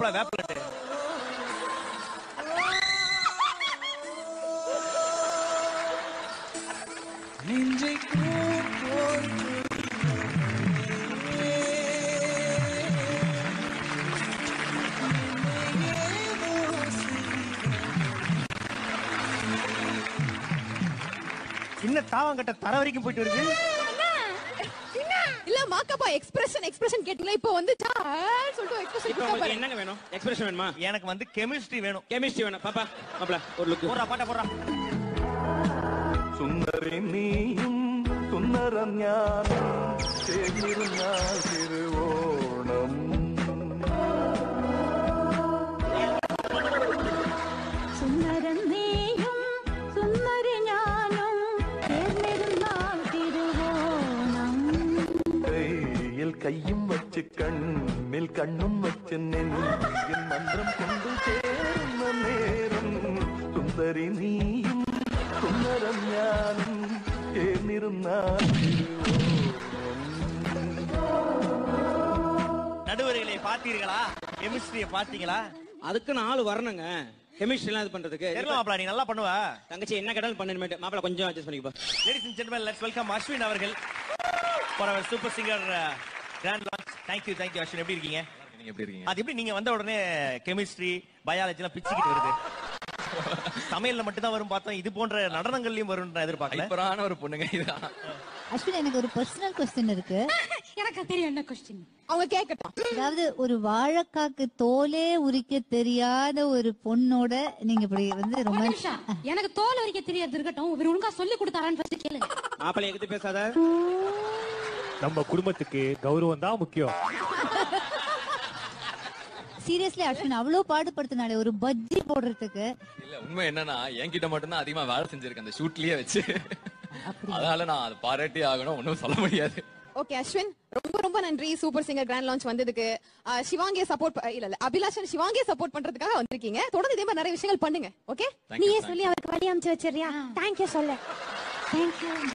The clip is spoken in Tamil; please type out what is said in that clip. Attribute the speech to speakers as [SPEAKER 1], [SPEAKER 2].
[SPEAKER 1] அப்பள வேப்பலட்டு நெஞ்சை போல் சின்ன தாவங்கட்ட தர வரைக்கும் போயிட்டு வருது
[SPEAKER 2] இல்ல மாக்கப்பா எக்ஸ்பிரஷன் எக்ஸ்பிரஷன் கேட்டீங்களா இப்போ வந்து சா சொல்லிட்டு எக்ஸ்பிரஷன்
[SPEAKER 3] இப்போ
[SPEAKER 2] கொடுத்தா
[SPEAKER 3] உங்களுக்கு
[SPEAKER 2] பாரு
[SPEAKER 3] என்னங்க வேணும் எக்ஸ்பிரஷன் வேணுமா
[SPEAKER 1] எனக்கு வந்து கெமிஸ்ட்ரி வேணும்
[SPEAKER 3] கெமிஸ்ட்ரி வேணும் பாப்பா மாப்ள ஒரு லுக்
[SPEAKER 1] போடுறா பாட்டா போடுறா
[SPEAKER 4] സുന്ദരി നീയും സുന്ദരം ഞാനും ചേർന്നിരുന്നാൽ തിരുവോണം
[SPEAKER 5] സുന്ദരം നീയും സുന്ദരി ഞാനും ചേർന്നിരുന്നാൽ തിരുവോണം
[SPEAKER 4] കയ്യിൽ കയ്യും വച്ച് കണ്ണിൽ കണ്ണും വച്ച് നെഞ്ചിൽ മന്ത്രം കൊണ്ടു ചേരുന്ന നേരം സുന്ദരി നീയും സുന്ദരം ഞാനും ചേർന്നിരുന്നാൽ തിരുവോണം
[SPEAKER 1] நடுவர்களை பார்த்தீர்களா கெமிஸ்ட்ரிய பார்த்தீங்களா
[SPEAKER 3] அதுக்கு ஆள் வரணுங்க கெமிஸ்ட்ரி எல்லாம் இது பண்றதுக்கு
[SPEAKER 1] தெரியல மாப்பிள நீ நல்லா பண்ணுவ
[SPEAKER 3] தங்கச்சி என்ன கேட்டாலும் பண்ணணுமே மாப்பிள கொஞ்சம் அட்ஜஸ்ட் பண்ணிக்கப்பா
[SPEAKER 1] ladies and gentleman let's welcome Ashwin அவர்கள் for our super singer grand launch thank you thank you Ashwin எப்படி இருக்கீங்க
[SPEAKER 6] நீங்க எப்படி இருக்கீங்க
[SPEAKER 1] அது எப்படி நீங்க வந்த உடனே கெமிஸ்ட்ரி பயாலஜி எல்லாம் பிச்சுக்கிட்டு வருது சமையல்ல மட்டும் தான் வரும் பார்த்தோம் இது போன்ற நடனங்கள்லயும் வரும் எதிர்பார்க்கல
[SPEAKER 6] சூப்பரான ஒரு பொண்ணுங்க இதுதான்
[SPEAKER 7] அஸ்வின் எனக்கு ஒரு பர்சனல் கொஸ்டின் இருக்கு
[SPEAKER 5] எனக்கு தெரியும் என்ன கொஸ்டின்
[SPEAKER 2] அவங்க கேட்கட்டும்
[SPEAKER 7] அதாவது ஒரு வாழைக்காக்கு தோலே உரிக்க தெரியாத ஒரு பொண்ணோட நீங்க இப்படி வந்து ரொம்ப
[SPEAKER 5] எனக்கு தோல் வரைக்கும் தெரியாது இருக்கட்டும் இவர் ஒழுங்கா சொல்லி கொடுத்தாரான்னு ஃபர்ஸ்ட் கேளுங்க
[SPEAKER 3] மாப்பிள எகிட்டு பேசாத
[SPEAKER 8] நம்ம குடும்பத்துக்கு கௌரவம் தான் முக்கியம்
[SPEAKER 7] சீரியஸ்லி அஸ்வின் அவ்வளவு பாடுபடுத்தினாலே ஒரு பஜ்ஜி போடுறதுக்கு
[SPEAKER 6] இல்ல உண்மை என்னன்னா என்கிட்ட மட்டும்தான் அதிகமா வேலை செஞ்சிருக்கேன் அந்த ஷூட்லயே வச்சு அதனால நான் அதை பாராட்டி ஆகணும் ஒன்றும் சொல்ல முடியாது
[SPEAKER 2] ஓகே அஸ்வின் ரொம்ப ரொம்ப நன்றி சூப்பர் சிங்கர் கிராண்ட் லான்ச் வந்ததுக்கு ஆஹ், சிவாங்கிய சப்போர்ட் இல்ல இல்ல அபிலாஷன் சிவாங்கிய சப்போர்ட் பண்றதுக்காக வந்திருக்கீங்க தொடர்ந்து இதே மாதிரி நிறைய விஷயங்கள் பண்ணுங்க okay
[SPEAKER 6] Thank you, thank you.
[SPEAKER 5] அவருக்கு வழி அமைச்சு வச்சிருக்கியா தேங்க்யூ சொல்ல தேங்க்யூ